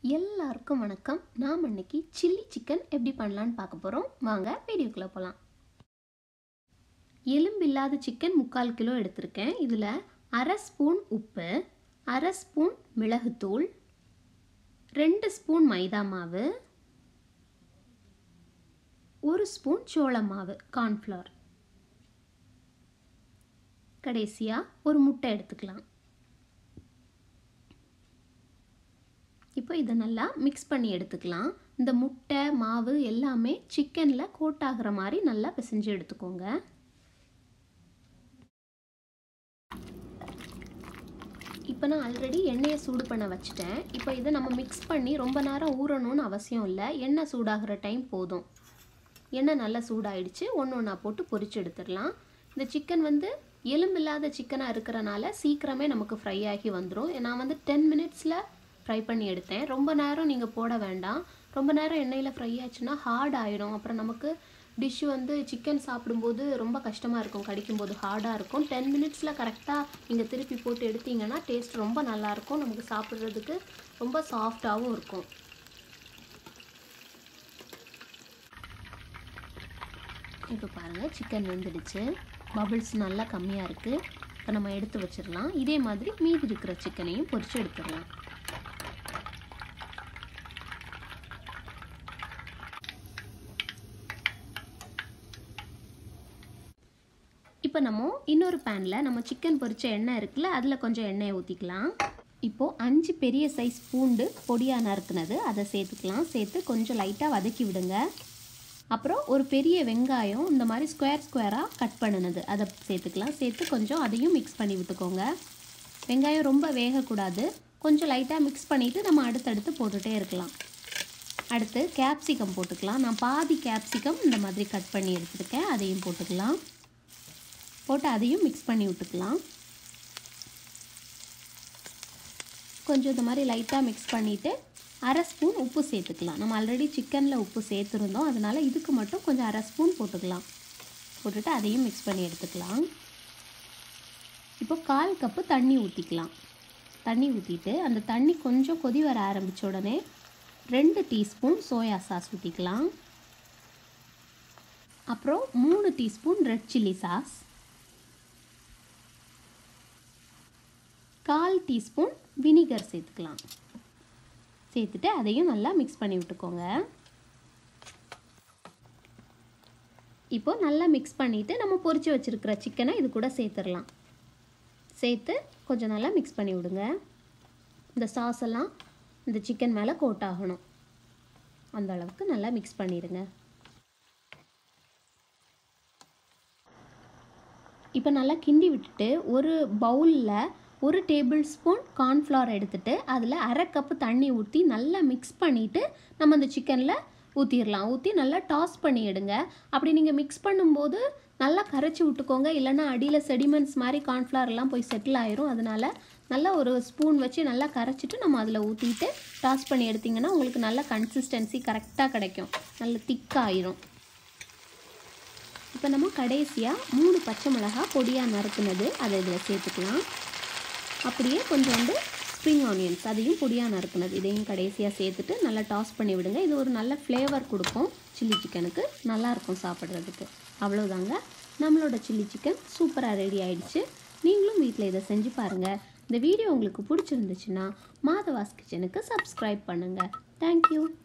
எல்லாருக்கும் வணக்கம் நாம் இன்னைக்கு சில்லி சிக்கன் எப்படி பண்ணலான்னு பார்க்க போகிறோம் வாங்க வீடியோக்குள்ளே போகலாம் எலும்பில்லாத சிக்கன் முக்கால் கிலோ எடுத்திருக்கேன் இதில் அரை ஸ்பூன் உப்பு அரை ஸ்பூன் மிளகுத்தூள் ரெண்டு ஸ்பூன் மைதா மாவு ஒரு ஸ்பூன் சோள மாவு கார்ன்ஃப்ளவர் கடைசியாக ஒரு முட்டை எடுத்துக்கலாம் இப்போ இதை நல்லா மிக்ஸ் பண்ணி எடுத்துக்கலாம் இந்த முட்டை மாவு எல்லாமே சிக்கனில் கோட் ஆகிற மாதிரி நல்லா பிசைஞ்சு எடுத்துக்கோங்க இப்போ நான் ஆல்ரெடி எண்ணெயை சூடு பண்ண வச்சுட்டேன் இப்போ இதை நம்ம மிக்ஸ் பண்ணி ரொம்ப நேரம் ஊறணும்னு அவசியம் இல்லை எண்ணெய் சூடாகிற டைம் போதும் எண்ணெய் நல்லா சூடாயிடுச்சு ஒன்று ஒன்றா போட்டு பொரிச்சு எடுத்துடலாம் இந்த சிக்கன் வந்து எலும்பில்லாத சிக்கனாக இருக்கிறனால சீக்கிரமே நமக்கு ஃப்ரை ஆகி வந்துடும் நான் வந்து டென் மினிட்ஸில் ஃப்ரை பண்ணி எடுத்தேன் ரொம்ப நேரம் நீங்கள் போட வேண்டாம் ரொம்ப நேரம் எண்ணெயில் ஃப்ரை ஆச்சுன்னா ஹார்ட் ஆகிடும் அப்புறம் நமக்கு டிஷ் வந்து சிக்கன் சாப்பிடும்போது ரொம்ப கஷ்டமாக இருக்கும் கடிக்கும்போது ஹார்டாக இருக்கும் டென் மினிட்ஸில் கரெக்டாக நீங்கள் திருப்பி போட்டு எடுத்தீங்கன்னா டேஸ்ட் ரொம்ப நல்லாயிருக்கும் நமக்கு சாப்பிட்றதுக்கு ரொம்ப சாஃப்டாகவும் இருக்கும் இப்போ பாருங்கள் சிக்கன் வெந்துடுச்சு பபிள்ஸ் நல்லா கம்மியாக இருக்குது இப்போ நம்ம எடுத்து வச்சிடலாம் இதே மாதிரி மீதி இருக்கிற சிக்கனையும் பொரிச்சு எடுத்துடலாம் இப்போ நம்ம இன்னொரு பேனில் நம்ம சிக்கன் பொரிச்ச எண்ணெய் இருக்குல்ல அதில் கொஞ்சம் எண்ணெயை ஊற்றிக்கலாம் இப்போது அஞ்சு பெரிய சைஸ் பூண்டு பொடியாக நறுக்குனது அதை சேர்த்துக்கலாம் சேர்த்து கொஞ்சம் லைட்டாக வதக்கி விடுங்க அப்புறம் ஒரு பெரிய வெங்காயம் இந்த மாதிரி ஸ்கொயர் ஸ்கொயராக கட் பண்ணினது அதை சேர்த்துக்கலாம் சேர்த்து கொஞ்சம் அதையும் மிக்ஸ் பண்ணி விட்டுக்கோங்க வெங்காயம் ரொம்ப வேகக்கூடாது கொஞ்சம் லைட்டாக மிக்ஸ் பண்ணிவிட்டு நம்ம அடுத்தடுத்து போட்டுகிட்டே இருக்கலாம் அடுத்து கேப்சிகம் போட்டுக்கலாம் நான் பாதி கேப்சிகம் இந்த மாதிரி கட் பண்ணி எடுத்துருக்கேன் அதையும் போட்டுக்கலாம் போட்டு அதையும் மிக்ஸ் பண்ணி விட்டுக்கலாம் கொஞ்சம் இந்த மாதிரி லைட்டாக மிக்ஸ் பண்ணிவிட்டு அரை ஸ்பூன் உப்பு சேர்த்துக்கலாம் நம்ம ஆல்ரெடி சிக்கனில் உப்பு சேர்த்துருந்தோம் அதனால் இதுக்கு மட்டும் கொஞ்சம் அரை ஸ்பூன் போட்டுக்கலாம் போட்டுட்டு அதையும் மிக்ஸ் பண்ணி எடுத்துக்கலாம் இப்போ கால் கப்பு தண்ணி ஊற்றிக்கலாம் தண்ணி ஊற்றிட்டு அந்த தண்ணி கொஞ்சம் கொதி வர ஆரம்பித்த உடனே ரெண்டு டீஸ்பூன் சோயா சாஸ் ஊற்றிக்கலாம் அப்புறம் மூணு டீஸ்பூன் ரெட் சில்லி சாஸ் கால் டீஸ்பூன் வினிகர் சேர்த்துக்கலாம் சேர்த்துட்டு அதையும் நல்லா மிக்ஸ் பண்ணி விட்டுக்கோங்க இப்போ நல்லா மிக்ஸ் பண்ணிவிட்டு நம்ம பொரிச்சு வச்சுருக்கிற சிக்கனை இது கூட சேர்த்துடலாம் சேர்த்து கொஞ்சம் நல்லா மிக்ஸ் பண்ணி விடுங்க இந்த சாஸ் எல்லாம் இந்த சிக்கன் மேலே கோட் ஆகணும் அந்த அளவுக்கு நல்லா மிக்ஸ் பண்ணிடுங்க இப்போ நல்லா கிண்டி விட்டுட்டு ஒரு பவுலில் ஒரு டேபிள் ஸ்பூன் கார்ன்ஃப்ளவர் எடுத்துகிட்டு அதில் அரை கப்பு தண்ணி ஊற்றி நல்லா மிக்ஸ் பண்ணிவிட்டு நம்ம அந்த சிக்கனில் ஊற்றிடலாம் ஊற்றி நல்லா டாஸ் பண்ணி எடுங்க அப்படி நீங்கள் மிக்ஸ் பண்ணும்போது நல்லா கரைச்சி விட்டுக்கோங்க இல்லைன்னா அடியில் செடிமெண்ட்ஸ் மாதிரி கார்ன்ஃப்ளவர்லாம் போய் செட்டில் ஆயிரும் அதனால் நல்லா ஒரு ஸ்பூன் வச்சு நல்லா கரைச்சிட்டு நம்ம அதில் ஊற்றிட்டு டாஸ் பண்ணி எடுத்திங்கன்னா உங்களுக்கு நல்ல கன்சிஸ்டன்சி கரெக்டாக கிடைக்கும் நல்ல திக்காயிரும் இப்போ நம்ம கடைசியாக மூணு பச்சை மிளகா பொடியாக நறுக்குனது அதை இதில் சேர்த்துக்கலாம் அப்படியே கொஞ்சோண்டு ஸ்ப்ரிங் ஆனியன்ஸ் அதையும் பொடியாக நறுக்குனது இதையும் கடைசியாக சேர்த்துட்டு நல்லா டாஸ் பண்ணி விடுங்க இது ஒரு நல்ல ஃப்ளேவர் கொடுக்கும் சில்லி சிக்கனுக்கு நல்லாயிருக்கும் சாப்பிட்றதுக்கு அவ்வளோதாங்க நம்மளோட சில்லி சிக்கன் சூப்பராக ரெடி ஆயிடுச்சு நீங்களும் வீட்டில் இதை செஞ்சு பாருங்கள் இந்த வீடியோ உங்களுக்கு பிடிச்சிருந்துச்சுன்னா மாதவாஸ் கிச்சனுக்கு சப்ஸ்கிரைப் பண்ணுங்கள் தேங்க்யூ